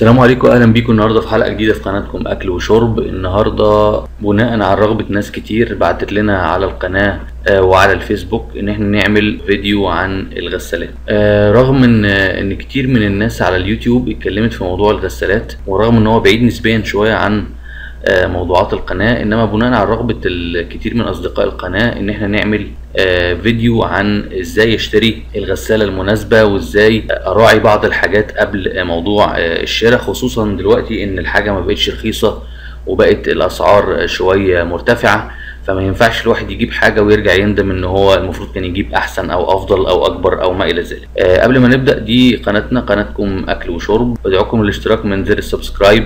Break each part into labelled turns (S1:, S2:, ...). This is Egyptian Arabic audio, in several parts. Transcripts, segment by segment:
S1: السلام عليكم اهلا بيكم النهارده في حلقه جديده في قناتكم اكل وشرب النهارده بناء على رغبه ناس كتير بعتت لنا على القناه آه، وعلى الفيسبوك ان احنا نعمل فيديو عن الغسالات آه، رغم ان ان كتير من الناس على اليوتيوب اتكلمت في موضوع الغسالات ورغم ان هو بعيد نسبيا شويه عن آه، موضوعات القناة انما بناء على رغبة الكثير من اصدقاء القناة ان احنا نعمل آه، فيديو عن ازاي اشتري الغسالة المناسبة وازاي اراعي بعض الحاجات قبل موضوع آه، الشراء خصوصا دلوقتي ان الحاجة ما بقتش رخيصة وبقت الاسعار شوية مرتفعة فما ينفعش الواحد يجيب حاجة ويرجع يندم ان هو المفروض كان يجيب احسن او افضل او اكبر او ما الى ذلك آه، قبل ما نبدأ دي قناتنا قناتكم اكل وشرب بدعوكم للاشتراك من زر السبسكرايب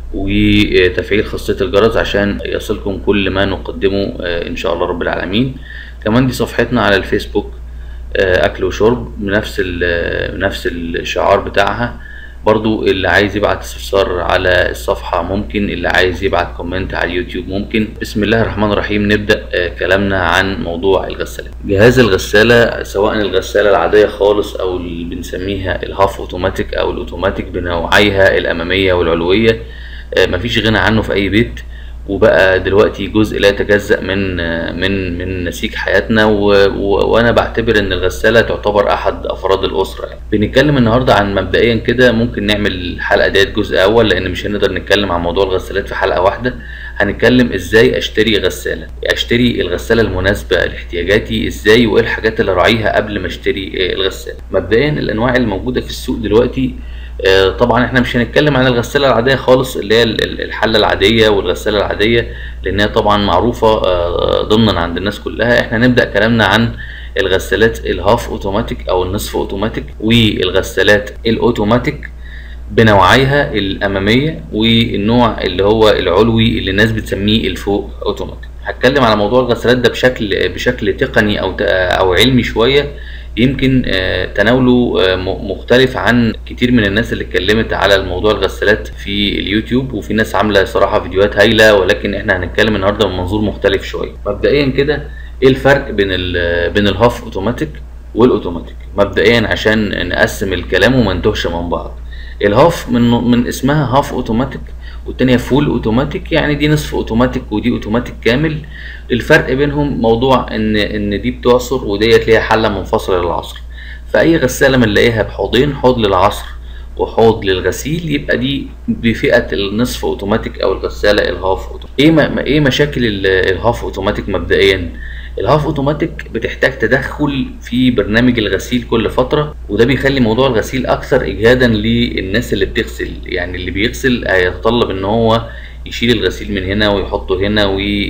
S1: وتفعيل خاصية الجرس عشان يصلكم كل ما نقدمه آه، إن شاء الله رب العالمين كمان دي صفحتنا على الفيسبوك آه، أكل وشرب بنفس ال- بنفس الشعار بتاعها برضو اللي عايز يبعت استفسار على الصفحة ممكن اللي عايز يبعت كومنت على اليوتيوب ممكن بسم الله الرحمن الرحيم نبدأ آه، كلامنا عن موضوع الغسالة جهاز الغسالة سواء الغسالة العادية خالص أو اللي بنسميها الهاف اوتوماتيك أو الأوتوماتيك بنوعيها الأمامية والعلوية آه، مفيش غنى عنه في اي بيت وبقى دلوقتي جزء لا يتجزأ من آه، من من نسيج حياتنا و... و... وانا بعتبر ان الغسالة تعتبر احد افراد الاسرة يعني. بنتكلم النهاردة عن مبدئيا كده ممكن نعمل الحلقة ديت جزء اول لان مش هنقدر نتكلم عن موضوع الغسالات في حلقة واحدة هنتكلم ازاي اشتري غسالة اشتري الغسالة المناسبة لاحتياجاتي ازاي وايه الحاجات اللي اراعيها قبل ما اشتري آه، الغسالة مبدئيا الانواع الموجودة في السوق دلوقتي آه، طبعا احنا مش هنتكلم عن الغسالة العادية خالص اللي هي ال- ال- الحلة العادية والغسالة العادية لأنها طبعا معروفة آه، ضمنا عند الناس كلها احنا نبدأ كلامنا عن الغسالات الهاف اوتوماتيك او النصف اوتوماتيك والغسالات الاوتوماتيك بنوعيها الاماميه والنوع اللي هو العلوي اللي الناس بتسميه الفوق اوتوماتيك هتكلم على موضوع الغسالات ده بشكل بشكل تقني او ت- او علمي شويه يمكن آه، تناوله آه، م- مختلف عن كتير من الناس اللي اتكلمت على الموضوع الغسالات في اليوتيوب وفي ناس عامله صراحه فيديوهات هايله ولكن احنا هنتكلم النهارده من منظور مختلف شويه مبدئيا كده ايه الفرق بين ال بين الهاف اوتوماتيك والاوتوماتيك مبدئيا عشان نقسم الكلام وما نتوهش من بعض الهاف من من اسمها هاف اوتوماتيك والتانية فول اوتوماتيك يعني دي نصف اوتوماتيك ودي اوتوماتيك كامل الفرق بينهم موضوع ان ان دي بتعصر وديت ليها حلة منفصلة للعصر فاي غسالة بنلاقيها بحوضين حوض للعصر وحوض للغسيل يبقى دي بفئة النصف اوتوماتيك او الغسالة الهاف اوتوماتيك ايه ما ايه مشاكل ال- الهاف اوتوماتيك مبدئيا الهاف اوتوماتيك بتحتاج تدخل في برنامج الغسيل كل فترة وده بيخلي موضوع الغسيل اكثر اجهادا للناس اللي بتغسل يعني اللي بيغسل هيتطلب ان هو يشيل الغسيل من هنا ويحطه هنا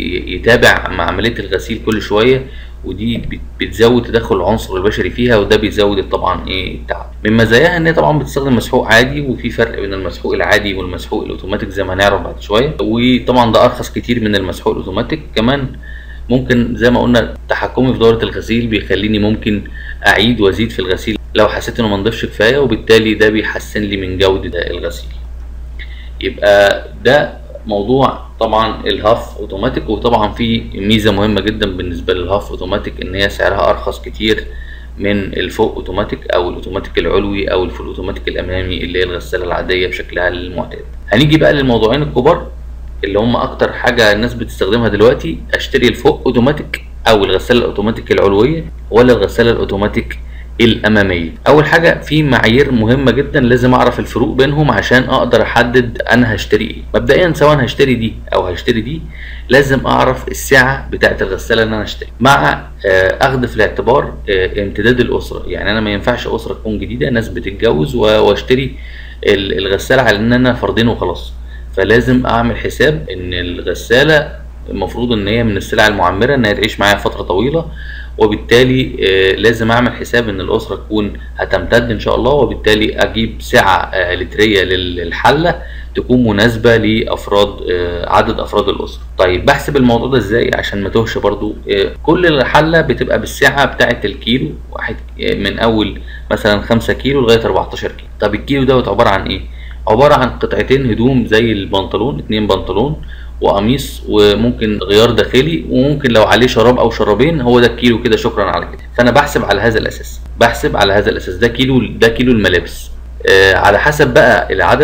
S1: ويتابع مع عملية الغسيل كل شوية ودي بت- بتزود تدخل العنصر البشري فيها وده بيزود طبعا ايه التعب من مزاياها ان هي طبعا بتستخدم مسحوق عادي وفي فرق بين المسحوق العادي والمسحوق الاوتوماتيك زي ما هنعرف بعد شويه وطبعا ده ارخص كتير من المسحوق الاوتوماتيك كمان ممكن زي ما قلنا تحكمي في دورة الغسيل بيخليني ممكن أعيد وأزيد في الغسيل لو حسيت إنه منضفش كفاية وبالتالي ده بيحسن لي من جودة الغسيل يبقى ده موضوع طبعا الهاف اوتوماتيك وطبعا في ميزه مهمه جدا بالنسبه للهاف اوتوماتيك ان هي سعرها ارخص كتير من الفوق اوتوماتيك او الاوتوماتيك العلوي او الفول اوتوماتيك الامامي اللي هي الغساله العاديه بشكلها المعتاد هنيجي بقى للموضوعين الكبار اللي هم اكتر حاجه الناس بتستخدمها دلوقتي اشتري الفوق اوتوماتيك او الغساله الاوتوماتيك العلويه ولا الغساله الاوتوماتيك الاماميه اول حاجه في معايير مهمه جدا لازم اعرف الفروق بينهم عشان اقدر احدد انا هشتري ايه مبدئيا سواء هشتري دي او هشتري دي لازم اعرف السعه بتاعه الغساله اللي انا هشتري مع آه، اخذ في الاعتبار آه، امتداد الاسره يعني انا ما ينفعش اسره تكون جديده ناس بتتجوز و- واشتري ال- الغساله على ان انا فردين وخلاص فلازم اعمل حساب ان الغساله المفروض ان هي من السلع المعمره ان هي تعيش معايا فتره طويله وبالتالي آه، لازم اعمل حساب ان الاسره تكون هتمتد ان شاء الله وبالتالي اجيب سعه آه، لتريه لل- للحله تكون مناسبه لافراد آه، عدد افراد الاسره طيب بحسب الموضوع ده ازاي عشان ما توهش برضو آه، كل حله بتبقى بالسعه بتاعه الكيلو واحد آه، من اول مثلا 5 كيلو لغايه 14 كيلو طب الكيلو دوت عباره عن ايه عباره عن قطعتين هدوم زي البنطلون اتنين بنطلون وقميص وممكن غيار داخلي وممكن لو عليه شراب او شرابين هو ده الكيلو كده شكرا على كده فانا بحسب على هذا الاساس بحسب على هذا الاساس ده كيلو ده كيلو الملابس آه على حسب بقى العدد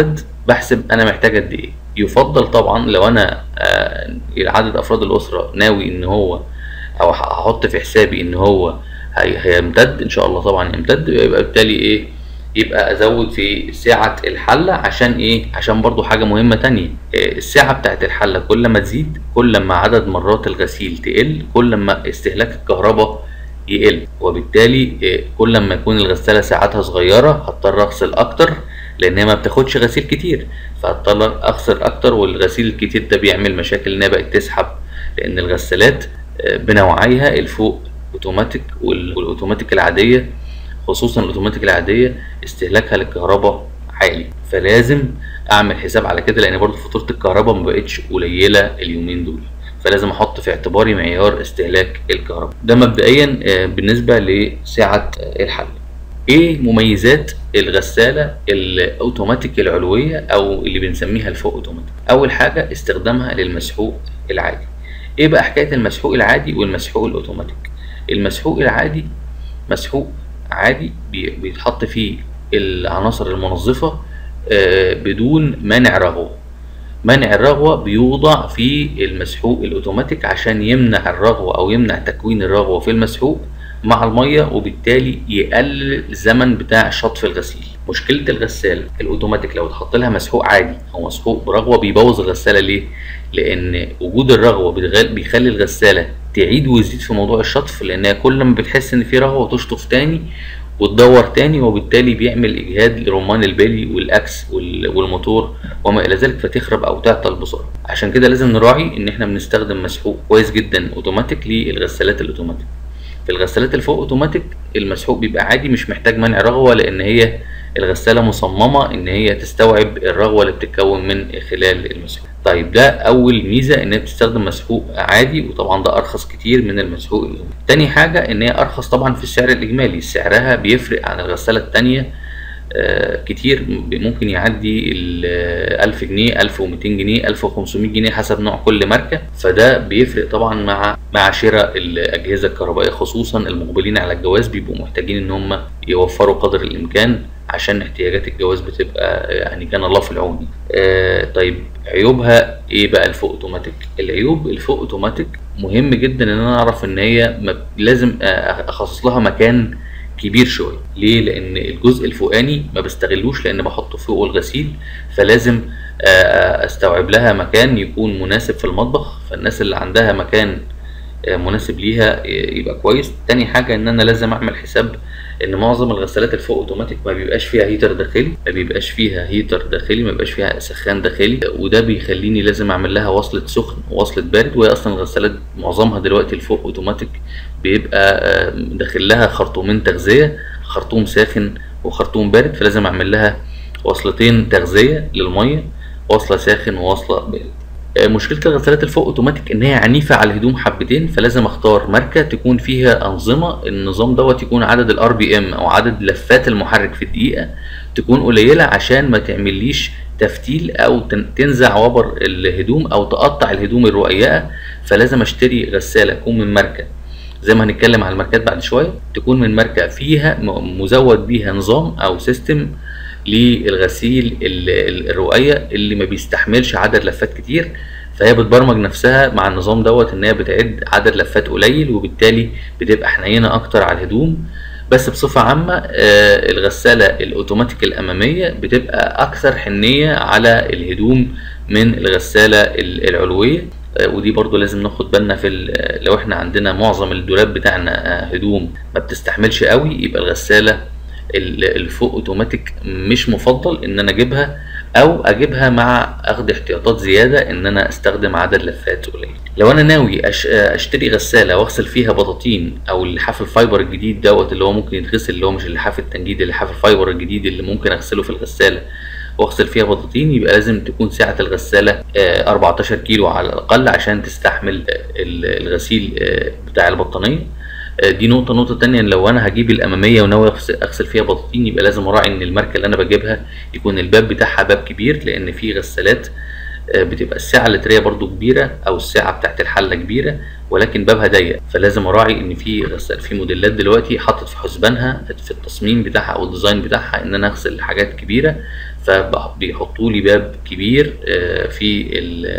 S1: بحسب انا محتاج قد ايه يفضل طبعا لو انا آه عدد افراد الاسره ناوي ان هو او هحط في حسابي ان هو هي- هيمتد ان شاء الله طبعا يمتد يبقى بالتالي ايه يبقى ازود في سعة الحلة عشان ايه عشان برضو حاجة مهمة تانية إيه، السعة بتاعت الحلة كل ما تزيد كل ما عدد مرات الغسيل تقل كل ما استهلاك الكهرباء يقل وبالتالي إيه، كل ما يكون الغسالة ساعتها صغيرة هضطر اغسل اكتر لان هي ما بتاخدش غسيل كتير فهضطر اغسل اكتر والغسيل الكتير ده بيعمل مشاكل انها بقت تسحب لان الغسالات آه، بنوعيها الفوق اوتوماتيك وال- والاوتوماتيك العادية خصوصا الاوتوماتيك العادية استهلاكها للكهرباء عالي فلازم اعمل حساب على كده لان برضو فاتورة الكهرباء ما بقتش قليلة اليومين دول فلازم احط في اعتباري معيار استهلاك الكهرباء ده مبدئيا آه، بالنسبة لسعة آه، الحل ايه مميزات الغسالة الاوتوماتيك العلوية او اللي بنسميها الفوق اوتوماتيك اول حاجة استخدامها للمسحوق العادي ايه بقى حكاية المسحوق العادي والمسحوق الاوتوماتيك المسحوق العادي مسحوق عادي بي- بيتحط فيه العناصر المنظفة آه، بدون منع رغوة منع الرغوة بيوضع في المسحوق الأوتوماتيك عشان يمنع الرغوة أو يمنع تكوين الرغوة في المسحوق مع المية وبالتالي يقلل الزمن بتاع شطف الغسيل مشكلة الغسالة الأوتوماتيك لو اتحط لها مسحوق عادي أو مسحوق برغوة بيبوظ الغسالة ليه؟ لأن وجود الرغوة بتغ- بيخلي الغسالة تعيد وتزيد في موضوع الشطف لأنها كل ما بتحس إن في رغوة تشطف تاني وتدور تاني وبالتالي بيعمل اجهاد لرمان البالي والاكس وال- والموتور وما الى ذلك فتخرب او تعطل بسرعه عشان كده لازم نراعي ان احنا بنستخدم مسحوق كويس جدا اوتوماتيك للغسالات الاوتوماتيك في الغسالات الفوق اوتوماتيك المسحوق بيبقى عادي مش محتاج منع رغوه لان هي الغساله مصممه ان هي تستوعب الرغوه اللي بتتكون من خلال المسحوق طيب ده اول ميزه ان هي بتستخدم مسحوق عادي وطبعا ده ارخص كتير من المسحوق الاوتوماتيك تاني حاجه ان هي ارخص طبعا في السعر الاجمالي سعرها بيفرق عن الغساله التانيه آه، كتير ممكن يعدي ال 1000 جنيه 1200 جنيه 1500 جنيه حسب نوع كل ماركه فده بيفرق طبعا مع مع شراء الاجهزه الكهربائيه خصوصا المقبلين على الجواز بيبقوا محتاجين ان هم يوفروا قدر الامكان عشان احتياجات الجواز بتبقى يعني كان الله في العون آه طيب عيوبها ايه بقى الفوق اوتوماتيك العيوب الفوق اوتوماتيك مهم جدا ان انا اعرف ان هي ما- لازم آه، اخصص لها مكان كبير شويه ليه لان الجزء الفوقاني ما بستغلوش لان بحطه فوق الغسيل فلازم آه، استوعب لها مكان يكون مناسب في المطبخ فالناس اللي عندها مكان آه، مناسب ليها آه، يبقى كويس تاني حاجه ان انا لازم اعمل حساب ان معظم الغسالات الفوق اوتوماتيك ما بيبقاش فيها هيتر داخلي ما بيبقاش فيها هيتر داخلي ما بيبقاش فيها سخان داخلي وده بيخليني لازم اعمل لها وصله سخن ووصله بارد وهي اصلا الغسالات معظمها دلوقتي الفوق اوتوماتيك بيبقى آه، داخل لها خرطومين تغذيه خرطوم ساخن وخرطوم بارد فلازم اعمل لها وصلتين تغذيه للميه وصله ساخن ووصله بارد آه، مشكله الغسالات الفوق اوتوماتيك ان هي عنيفه على الهدوم حبتين فلازم اختار ماركه تكون فيها انظمه النظام دوت يكون عدد الار بي ام او عدد لفات المحرك في الدقيقه تكون قليله عشان ما تعمليش تفتيل او تن- تنزع وبر الهدوم او تقطع الهدوم الرقيقه فلازم اشتري غساله تكون من ماركه زي ما هنتكلم على الماركات بعد شويه تكون من ماركه فيها م- مزود بيها نظام او سيستم للغسيل ال- ال- الرقية اللي ما بيستحملش عدد لفات كتير فهي بتبرمج نفسها مع النظام دوت ان هي بتعد عدد لفات قليل وبالتالي بتبقى حنينه اكتر على الهدوم بس بصفة عامة آه، الغسالة الأوتوماتيك الأمامية بتبقى أكثر حنية على الهدوم من الغسالة ال- العلوية آه، ودي برضو لازم ناخد بالنا في ال- لو احنا عندنا معظم الدولاب بتاعنا آه، هدوم ما بتستحملش قوي يبقى الغسالة ال- الفوق اوتوماتيك مش مفضل ان انا اجيبها او اجيبها مع اخد احتياطات زياده ان انا استخدم عدد لفات قليل لو انا ناوي أش- اشتري غساله واغسل فيها بطاطين او اللحاف الفايبر الجديد دوت اللي هو ممكن يتغسل اللي هو مش اللحاف التنجيد اللحاف الفايبر الجديد اللي ممكن اغسله في الغساله واغسل فيها بطاطين يبقى لازم تكون سعة الغسالة آه، 14 كيلو على الأقل عشان تستحمل آه، ال- الغسيل آه، بتاع البطانية آه، دي نقطة نقطة تانية إن لو أنا هجيب الأمامية وناوي أغسل أغسل فيها بطاطين يبقى لازم أراعي إن الماركة اللي أنا بجيبها يكون الباب بتاعها باب كبير لأن في غسالات آه، بتبقى السعة اللترية برضو كبيرة أو السعة بتاعت الحلة كبيرة ولكن بابها ضيق فلازم أراعي إن في غسال في موديلات دلوقتي حاطط في حسبانها في التصميم بتاعها أو الديزاين بتاعها إن أنا أغسل حاجات كبيرة فبيحطوا لي باب كبير آه، في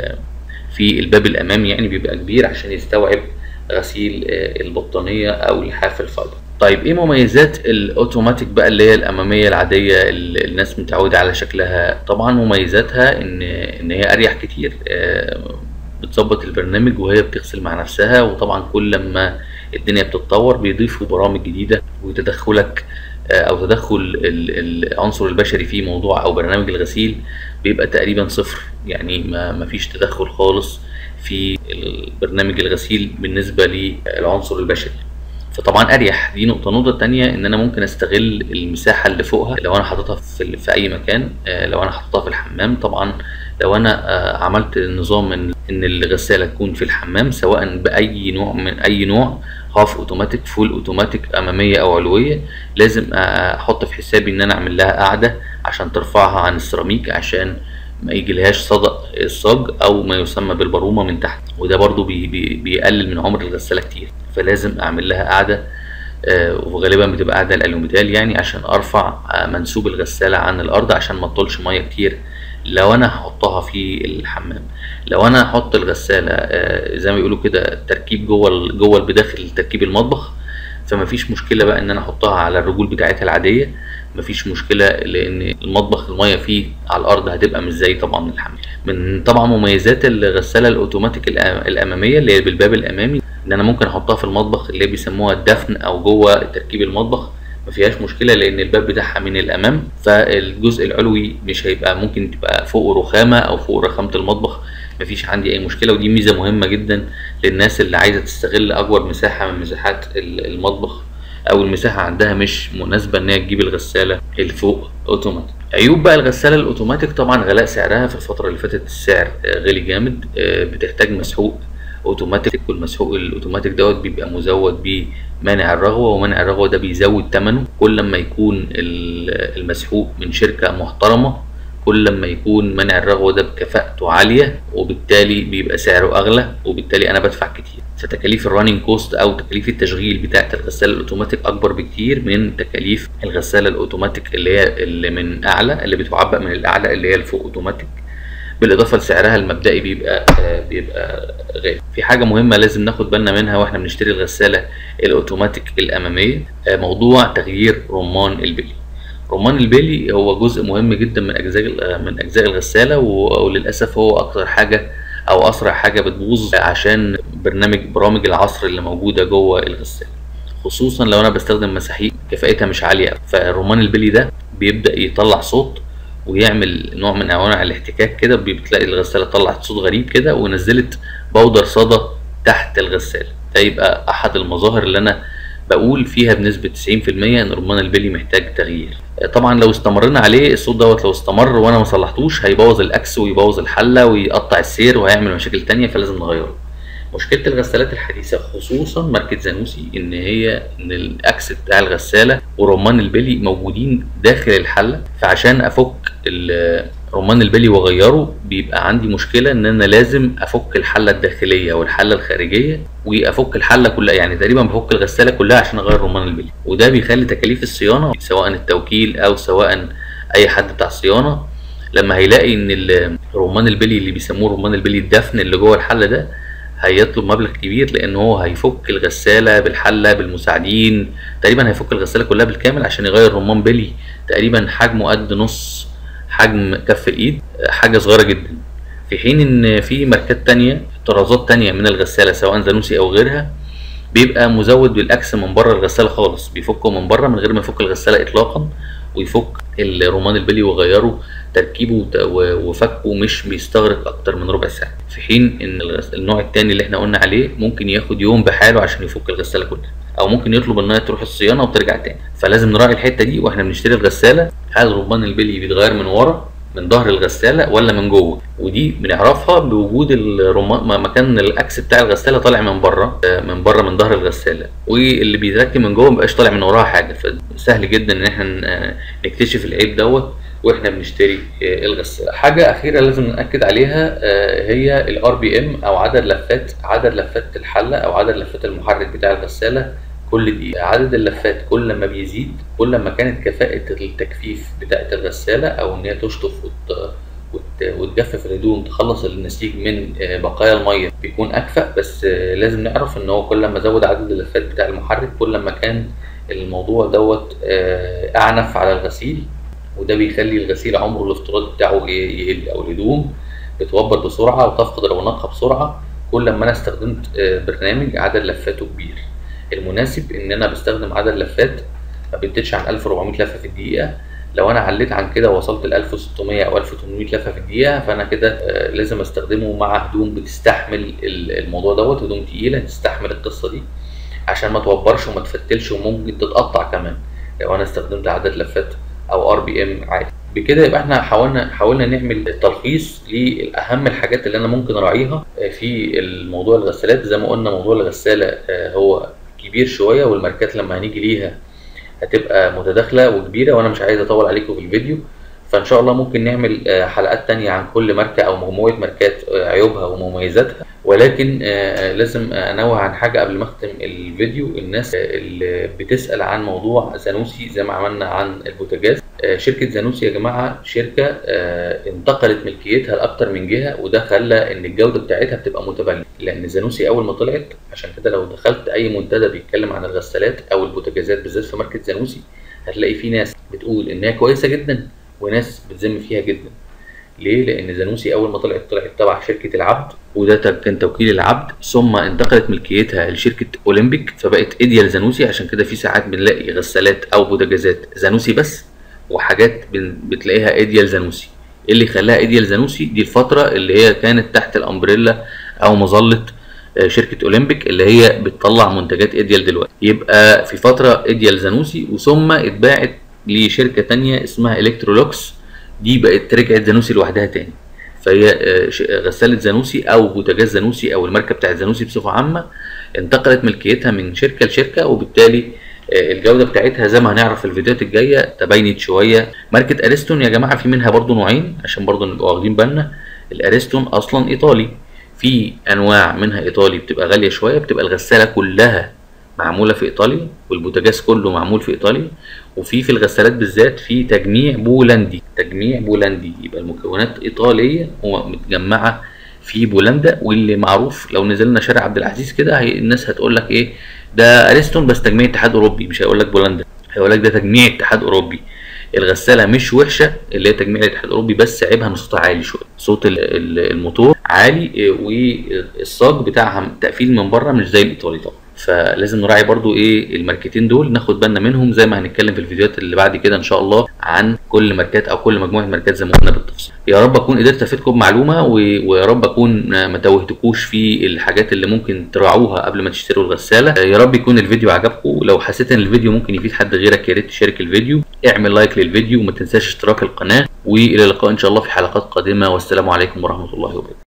S1: في الباب الامامي يعني بيبقى كبير عشان يستوعب غسيل آه، البطانيه او لحاف الفايبر طيب ايه مميزات الاوتوماتيك بقى اللي هي الاماميه العاديه اللي الناس متعوده على شكلها طبعا مميزاتها ان ان هي اريح كتير آه، بتظبط البرنامج وهي بتغسل مع نفسها وطبعا كل لما الدنيا بتتطور بيضيفوا برامج جديده وتدخلك آه، او تدخل العنصر البشري في موضوع او برنامج الغسيل بيبقى تقريبا صفر يعني ما فيش تدخل خالص في برنامج الغسيل بالنسبه للعنصر البشري فطبعا اريح دي نقطه النقطه الثانيه ان انا ممكن استغل المساحه اللي فوقها لو انا حاططها في, في اي مكان آه، لو انا حاططها في الحمام طبعا لو انا آه، عملت نظام ان ان الغساله تكون في الحمام سواء باي نوع من اي نوع هاف اوتوماتيك فول اوتوماتيك اماميه او علويه لازم احط في حسابي ان انا اعمل لها قاعده عشان ترفعها عن السيراميك عشان ما يجيلهاش صدأ الصاج او ما يسمى بالبرومه من تحت وده برضو بي بي بيقلل من عمر الغساله كتير فلازم اعمل لها قاعده آه، وغالبا بتبقى قاعده الالوميتال يعني عشان ارفع آه، منسوب الغساله عن الارض عشان ما تطولش ميه كتير لو انا هحطها في الحمام لو انا هحط الغساله آه، زي ما بيقولوا كده تركيب جوه جوه بداخل تركيب المطبخ فما فيش مشكله بقى ان انا احطها على الرجول بتاعتها العاديه ما فيش مشكله لان المطبخ الميه فيه على الارض هتبقى مش زي طبعا من الحمام من طبعا مميزات الغساله الاوتوماتيك الاماميه اللي هي بالباب الامامي ان انا ممكن احطها في المطبخ اللي بيسموها الدفن او جوه تركيب المطبخ ما فيهاش مشكله لان الباب بتاعها من الامام فالجزء العلوي مش هيبقى ممكن تبقى فوق رخامه او فوق رخامه المطبخ ما فيش عندي اي مشكله ودي ميزه مهمه جدا للناس اللي عايزه تستغل اكبر مساحه من مساحات المطبخ او المساحه عندها مش مناسبه ان هي تجيب الغساله الفوق اوتوماتيك عيوب بقى الغساله الاوتوماتيك طبعا غلاء سعرها في الفتره اللي فاتت السعر غالي جامد آه، بتحتاج مسحوق اوتوماتيك والمسحوق الاوتوماتيك دوت بيبقى مزود بمانع الرغوه ومانع الرغوه ده بيزود ثمنه كل لما يكون المسحوق من شركه محترمه كل لما يكون منع الرغوه ده بكفاءته عاليه وبالتالي بيبقى سعره اغلى وبالتالي انا بدفع كتير فتكاليف الراننج كوست او تكاليف التشغيل بتاعه الغساله الاوتوماتيك اكبر بكتير من تكاليف الغساله الاوتوماتيك اللي هي اللي من اعلى اللي بتعبأ من الاعلى اللي هي الفوق اوتوماتيك بالاضافه لسعرها المبدئي بيبقى بيبقى غالي في حاجه مهمه لازم ناخد بالنا منها واحنا بنشتري الغساله الاوتوماتيك الاماميه آه، موضوع تغيير رمان البلي رمان البلي هو جزء مهم جدا من اجزاء من اجزاء الغساله وللاسف هو اكتر حاجه او اسرع حاجه بتبوظ عشان برنامج برامج العصر اللي موجوده جوه الغساله خصوصا لو انا بستخدم مساحيق كفاءتها مش عاليه فالرمان البلي ده بيبدا يطلع صوت ويعمل نوع من انواع الاحتكاك كده بتلاقي الغساله طلعت صوت غريب كده ونزلت بودر صدى تحت الغساله ده يبقى احد المظاهر اللي انا بقول فيها بنسبة 90% ان رمان البلي محتاج تغيير طبعا لو استمرنا عليه الصوت دوت لو استمر وانا ما صلحتوش هيبوظ الاكس ويبوظ الحلة ويقطع السير وهيعمل مشاكل تانية فلازم نغيره مشكله الغسالات الحديثه خصوصا ماركه زانوسي ان هي ان الاكس بتاع الغساله ورمان البلي موجودين داخل الحله فعشان افك رمان البلي واغيره بيبقى عندي مشكله ان انا لازم افك الحله الداخليه والحله الخارجيه وافك الحله كلها يعني تقريبا بفك الغساله كلها عشان اغير رمان البلي وده بيخلي تكاليف الصيانه سواء التوكيل او سواء اي حد بتاع صيانه لما هيلاقي ان رمان البلي اللي بيسموه رمان البلي الدفن اللي جوه الحله ده هيطلب مبلغ كبير لان هو هيفك الغساله بالحله بالمساعدين تقريبا هيفك الغساله كلها بالكامل عشان يغير رمان بلي تقريبا حجمه قد نص حجم كف الايد حاجه صغيره جدا في حين ان في ماركات تانية طرازات تانية من الغساله سواء زانوسي او غيرها بيبقى مزود بالاكس من بره الغساله خالص بيفكه من بره من غير ما يفك الغساله اطلاقا ويفك الرومان البلي ويغيره تركيبه وفكه مش بيستغرق اكتر من ربع ساعه في حين ان النوع التاني اللي احنا قلنا عليه ممكن ياخد يوم بحاله عشان يفك الغساله كلها او ممكن يطلب انها تروح الصيانه وترجع تاني فلازم نراعي الحته دي واحنا بنشتري الغساله هل رمان البلي بيتغير من ورا من ظهر الغساله ولا من جوه ودي بنعرفها بوجود الرمان مكان الاكس بتاع الغساله طالع من بره من بره من ظهر الغساله واللي بيتركب من جوه مبقاش طالع من وراها حاجه فسهل جدا ان احنا نكتشف العيب دوت واحنا بنشتري الغساله حاجه اخيره لازم ناكد عليها آه، هي الار بي ام او عدد لفات عدد لفات الحله او عدد لفات المحرك بتاع الغساله كل دقيقة عدد اللفات كل ما بيزيد كل ما كانت كفاءة التجفيف بتاعة الغسالة أو إن هي تشطف وت... وت... وتجفف الهدوم تخلص النسيج من آه، بقايا المية بيكون أكفأ بس آه، لازم نعرف إن هو كل ما زود عدد اللفات بتاع المحرك كل ما كان الموضوع دوت آه، أعنف على الغسيل وده بيخلي الغسيل عمره الافتراضي بتاعه ي- يقل أو الهدوم بتوبر بسرعة وتفقد رونقها بسرعة كل ما أنا استخدمت آه، برنامج عدد لفاته كبير المناسب ان انا بستخدم عدد لفات ما بتزيدش عن 1400 لفه في الدقيقه لو انا عليت عن كده ووصلت ل 1600 او 1800 لفه في الدقيقه فانا كده آه، لازم استخدمه مع هدوم بتستحمل ال- الموضوع دوت هدوم تقيله تستحمل القصه دي عشان ما توبرش وما تفتلش وممكن تتقطع كمان لو انا استخدمت عدد لفات او ار بي ام عادي بكده يبقى احنا حاولنا حاولنا نعمل تلخيص لاهم الحاجات اللي انا ممكن اراعيها آه، في الموضوع الغسالات زي ما قلنا موضوع الغساله آه، هو كبير شويه والماركات لما هنيجي ليها هتبقى متداخله وكبيره وانا مش عايز اطول عليكم في الفيديو فان شاء الله ممكن نعمل آه، حلقات تانية عن كل ماركه او مجموعه ماركات آه، عيوبها ومميزاتها ولكن آه، لازم انوه عن حاجه قبل ما اختم الفيديو الناس آه، اللي بتسال عن موضوع زانوسي زي ما عملنا عن البوتاجاز آه، شركة زانوسي يا جماعة شركة آه، انتقلت ملكيتها لأكتر من جهة وده خلى إن الجودة بتاعتها بتبقى متباينة لأن زانوسي أول ما طلعت عشان كده لو دخلت أي منتدى بيتكلم عن الغسالات أو البوتاجازات بالذات في ماركة زانوسي هتلاقي في ناس بتقول إن هي كويسة جدا وناس بتذم فيها جدا ليه؟ لأن زانوسي أول ما طلعت طلعت تبع شركة العبد وده ت- كان توكيل العبد ثم انتقلت ملكيتها لشركة أولمبيك فبقت إيديال زانوسي عشان كده في ساعات بنلاقي غسالات أو بوتاجازات زانوسي بس وحاجات بن- بتلاقيها ايديال زانوسي إيه اللي خلاها ايديال زانوسي دي الفتره اللي هي كانت تحت الامبريلا او مظله آه، شركه اولمبيك اللي هي بتطلع منتجات ايديال دلوقتي يبقى في فتره ايديال زانوسي وثم اتباعت لشركه تانية اسمها الكترولوكس دي بقت رجعت زانوسي لوحدها تاني فهي آه، ش- غساله زانوسي او بوتاجاز زانوسي او الماركه بتاعت زانوسي بصفه عامه انتقلت ملكيتها من شركه لشركه وبالتالي آه، الجوده بتاعتها زي ما هنعرف في الفيديوهات الجايه تباينت شويه ماركه اريستون يا جماعه في منها برضو نوعين عشان برضو نبقى واخدين بالنا الاريستون اصلا ايطالي في انواع منها ايطالي بتبقى غاليه شويه بتبقى الغساله كلها معموله في ايطاليا والبوتاجاز كله معمول في ايطاليا وفي في الغسالات بالذات في تجميع بولندي تجميع بولندي يبقى المكونات ايطاليه ومتجمعه في بولندا واللي معروف لو نزلنا شارع عبد العزيز كده هي الناس هتقول لك ايه ده اريستون بس تجميع اتحاد اوروبي مش هيقول لك بولندا هيقول لك ده تجميع اتحاد اوروبي الغساله مش وحشه اللي هي تجميع الاتحاد الاوروبي بس عيبها ان صوتها عالي شويه صوت ال- ال- الموتور عالي إيه، والصاج بتاعها تقفيل من بره مش زي الايطالي طبعا فلازم نراعي برضو ايه الماركتين دول ناخد بالنا منهم زي ما هنتكلم في الفيديوهات اللي بعد كده ان شاء الله عن كل ماركات او كل مجموعه ماركات زي ما قلنا بالتفصيل يا رب اكون قدرت افيدكم بمعلومه و- ويا رب اكون ما توهتكوش في الحاجات اللي ممكن تراعوها قبل ما تشتروا الغساله يا رب يكون الفيديو عجبكم لو حسيت ان الفيديو ممكن يفيد حد غيرك يا ريت تشارك الفيديو اعمل لايك للفيديو وما تنساش اشتراك القناه والى اللقاء ان شاء الله في حلقات قادمه والسلام عليكم ورحمه الله وبركاته